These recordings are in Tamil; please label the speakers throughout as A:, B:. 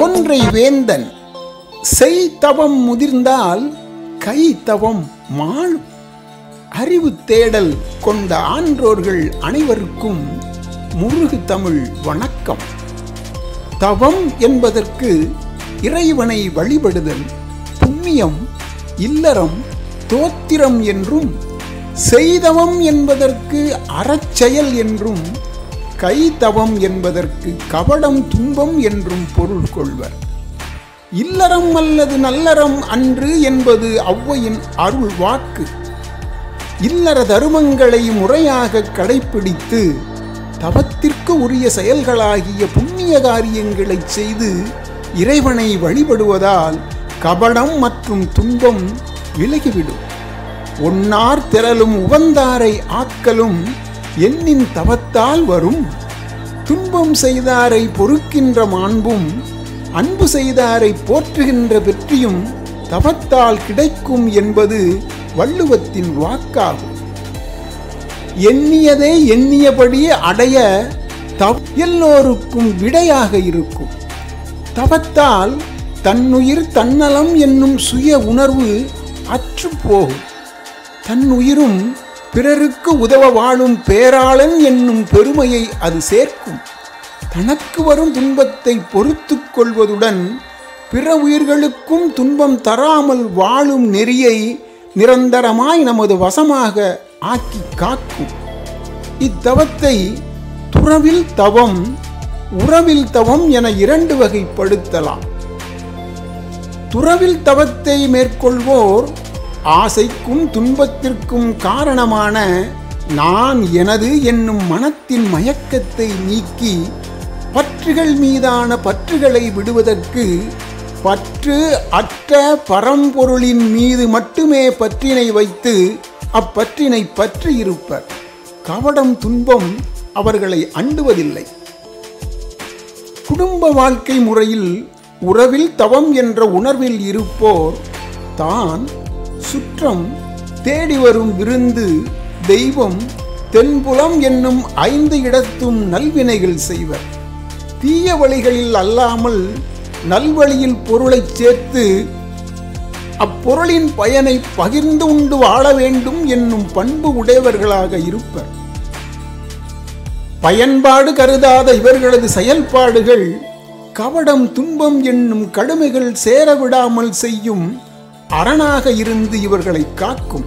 A: கொன்றை வேந்தன் செய் தவம் முதிர்ந்தால் கை தவம் மாளும் அறிவு தேடல் கொண்ட ஆன்றோர்கள் அனைவருக்கும் முருகு தமிழ் வணக்கம் தவம் என்பதற்கு இறைவனை வழிபடுதல் புண்ணியம் இல்லறம் தோத்திரம் என்றும் செய்தவம் என்பதற்கு அறச்செயல் என்றும் கைதவம் என்பதற்கு கபடம் துன்பம் என்றும் பொருள் கொள்வர் இல்லறம் அல்லது நல்லறம் அன்று என்பது ஔவையின் அருள் வாக்கு இல்லற தருமங்களை முறையாக கடைப்பிடித்து தவத்திற்கு உரிய செயல்களாகிய புண்ணிய காரியங்களை செய்து இறைவனை வழிபடுவதால் கபடம் மற்றும் துன்பம் விலகிவிடும் ஒன்னார் திரளும் உவந்தாரை ஆக்கலும் எண்ணின் தவத்தால் வரும் துன்பம் செய்தாரை பொறுக்கின்ற மாண்பும் அன்பு செய்தாரை போற்றுகின்ற வெற்றியும் தவத்தால் கிடைக்கும் என்பது வள்ளுவத்தின் வாக்காகும் எண்ணியதை எண்ணியபடி அடைய தவ எல்லோருக்கும் விடையாக இருக்கும் தவத்தால் தன்னுயிர் தன்னலம் என்னும் சுய உணர்வு அற்று போகும் தன்னுயிரும் பிறருக்கு உதவ வாழும் பேராளன் என்னும் பெருமையை அது சேர்க்கும் தனக்கு வரும் துன்பத்தை பொறுத்து கொள்வதுடன் பிற உயிர்களுக்கும் துன்பம் தராமல் வாழும் நெறியை நிரந்தரமாய் நமது வசமாக ஆக்கி காக்கும் இத்தவத்தை துறவில் தவம் உறவில் தவம் என இரண்டு வகைப்படுத்தலாம் துறவில் தவத்தை மேற்கொள்வோர் ஆசைக்கும் துன்பத்திற்கும் காரணமான நான் எனது என்னும் மனத்தின் மயக்கத்தை நீக்கி பற்றுகள் மீதான பற்றுகளை விடுவதற்கு பற்று அற்ற பரம்பொருளின் மீது மட்டுமே பற்றினை வைத்து அப்பற்றினை பற்றி இருப்பர் கவடம் துன்பம் அவர்களை அண்டுவதில்லை குடும்ப வாழ்க்கை முறையில் உறவில் தவம் என்ற உணர்வில் இருப்போர் தான் சுற்றம் தேடி வரும் விருந்து தெய்வம் தென்புலம் என்னும் ஐந்து இடத்தும் நல்வினைகள் செய்வர் தீய வழிகளில் அல்லாமல் நல்வழியில் பொருளைச் சேர்த்து அப்பொருளின் பயனை பகிர்ந்து உண்டு வாழ வேண்டும் என்னும் பண்பு உடையவர்களாக இருப்பர் பயன்பாடு கருதாத இவர்களது செயல்பாடுகள் கவடம் துன்பம் என்னும் கடுமைகள் சேரவிடாமல் செய்யும் அரணாக இருந்து இவர்களை காக்கும்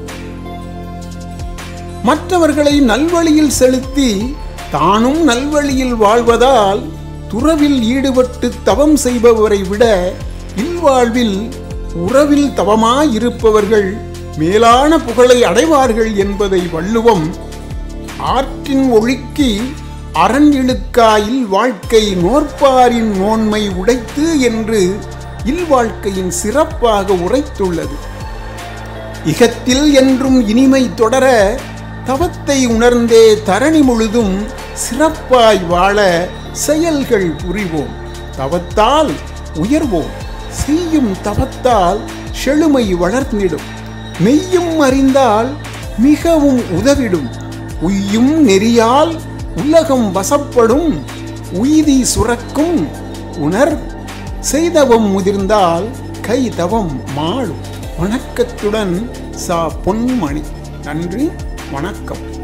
A: மற்றவர்களை நல்வழியில் செலுத்தி தானும் நல்வழியில் வாழ்வதால் துறவில் ஈடுபட்டு தவம் செய்பவரை விட இல்வாழ்வில் உறவில் தவமாயிருப்பவர்கள் மேலான புகழை அடைவார்கள் என்பதை வள்ளுவம் ஆற்றின் ஒழுக்கி அரண் இழுக்காயில் வாழ்க்கை நோற்பாரின் நோன்மை உடைத்து என்று இல்வாழ்க்கையின் சிறப்பாக உரைத்துள்ளது இகத்தில் என்றும் இனிமை தொடர தவத்தை உணர்ந்தே தரணி முழுதும் சிறப்பாய் வாழ செயல்கள் புரிவோம் தவத்தால் உயர்வோம் செய்யும் தவத்தால் செழுமை வளர்ந்திடும் மெய்யும் அறிந்தால் மிகவும் உதவிடும் உய்யும் நெறியால் உலகம் வசப்படும் உய்தி சுரக்கும் உணர் செய்தவம் முதிர்ந்தால் கை தவம் மாளும் வணக்கத்துடன் சா பொன்மணி நன்றி வணக்கம்